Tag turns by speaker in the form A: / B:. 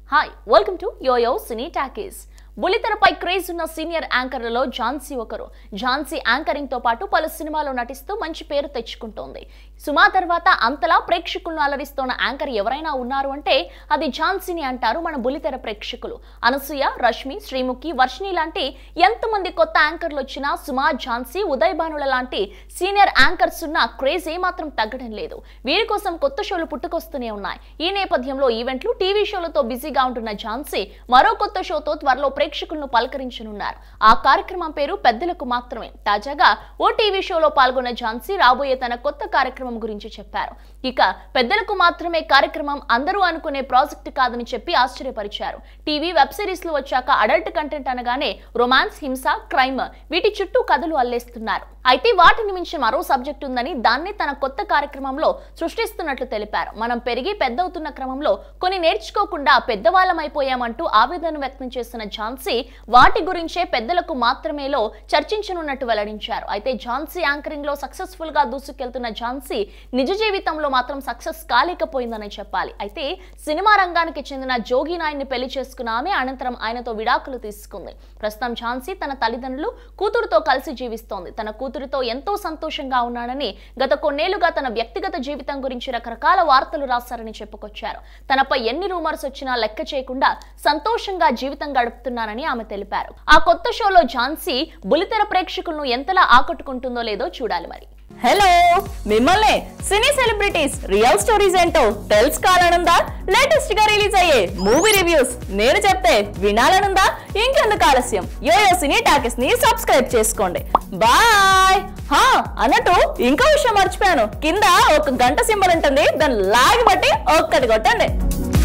A: hi welcome to YoYo Cine Talkies బుల్లితెరపై క్రేజ్ ఉన్న సీనియర్ యాంకర్లలో ఝాన్సీ ఒకరు ఝాన్సీ యాంకరింగ్ తో పాటు పలు సినిమాలో నటిస్తూ మంచి పేరు తెచ్చుకుంటోంది సుమా తర్వాత అంతలా ప్రేక్షకులను అలరిస్తోన్న యాంకర్ ఎవరైనా ఉన్నారు అంటే అది ఝాన్సీని అంటారు మన బుల్లితెర ప్రేక్షకులు అనసూయ రష్మి శ్రీముఖి వర్షిణి లాంటి ఎంతమంది కొత్త యాంకర్లు వచ్చినా సుమా ఝాన్సీ ఉదయ్ భానుల లాంటి సీనియర్ యాంకర్స్ ఉన్న క్రేజ్ ఏమాత్రం తగ్గడం లేదు వీరి కోసం కొత్త షోలు పుట్టుకొస్తూనే ఉన్నాయి ఈ నేపథ్యంలో ఈవెంట్లు టీవీ షోలతో బిజీగా ఉంటున్న ఝాన్సీ మరో కొత్త షోతో త్వరలో ప్రేక్షకులను పలకరించనున్నారు ఆ కార్యక్రమం పేరు పెద్దలకు మాత్రమే తాజాగా ఓ టీవీ షోలో పాల్గొన్న ఝాన్సీ రాబోయే తన కొత్త కార్యక్రమం గురించి చెప్పారు ఇక పెద్దలకు మాత్రమే కార్యక్రమం అందరూ అనుకునే ప్రాజెక్ట్ కాదని చెప్పి ఆశ్చర్యపరిచారు టీవీ వెబ్ సిరీస్లు వచ్చాక అడల్ట్ కంటెంట్ అనగానే రొమాన్స్ హింస క్రైమ్ వీటి చుట్టూ కథలు అల్లేస్తున్నారు అయితే వాటిని మించి మరో సబ్జెక్ట్ ఉందని దాన్ని తన కొత్త కార్యక్రమంలో సృష్టిస్తున్నట్లు తెలిపారు మనం పెరిగి పెద్దవుతున్న క్రమంలో కొన్ని నేర్చుకోకుండా పెద్దవాళ్ళం అయిపోయామంటూ ఆవేదన వ్యక్తం చేస్తున్న ఝాన్సీ వాటి గురించే పెద్దలకు మాత్రమేలో చర్చించనున్నట్టు వెల్లడించారు అయితే ఝాన్సీ యాంకరింగ్ లో సక్సెస్ఫుల్ గా దూసుకెళ్తున్న ఝాన్సీ నిజ జీవితంలో మాత్రం సక్సెస్ కాలేకపోయిందని చెప్పాలి అయితే సినిమా రంగానికి చెందిన జోగి నాయన్ని పెళ్లి చేసుకున్న ఆమె అనంతరం ఆయనతో విడాకులు తీసుకుంది ప్రస్తుతం ఝాన్సీ తన తల్లిదండ్రులు కూతురుతో కలిసి జీవిస్తోంది తన కూతురుతో ఎంతో సంతోషంగా ఉన్నానని గత కొన్నేళ్లుగా తన వ్యక్తిగత జీవితం గురించి రకరకాల వార్తలు రాశారని చెప్పుకొచ్చారు తనపై ఎన్ని రూమర్స్ వచ్చినా లెక్క చేయకుండా సంతోషంగా జీవితం గడుపుతున్నానని ఆమె తెలిపారు ఆ కొత్త షోలో ఝాన్సీ బులితెర ప్రేక్షకులను ఎంతలా ఆకట్టుకుంటుందో లేదో చూడాలి మరి
B: హలో మిమ్మల్ని సినీ సెలబ్రిటీస్ రియల్ స్టోరీస్ ఏంటో తెలుసుకోవాలనుందా లేటెస్ట్ గా రిలీజ్ అయ్యే మూవీ రివ్యూస్ నేను చెప్తే వినాలనుందా ఇంకెందుకు ఆలస్యం యోయో సినీ టాకెస్ ని సబ్స్క్రైబ్ చేసుకోండి బాయ్ హా అన్నట్టు ఇంకో విషయం మర్చిపోయాను కింద ఒక గంట సింబల్ ఉంటుంది దాన్ని లాగి బట్టి ఒక్కటి కొట్టండి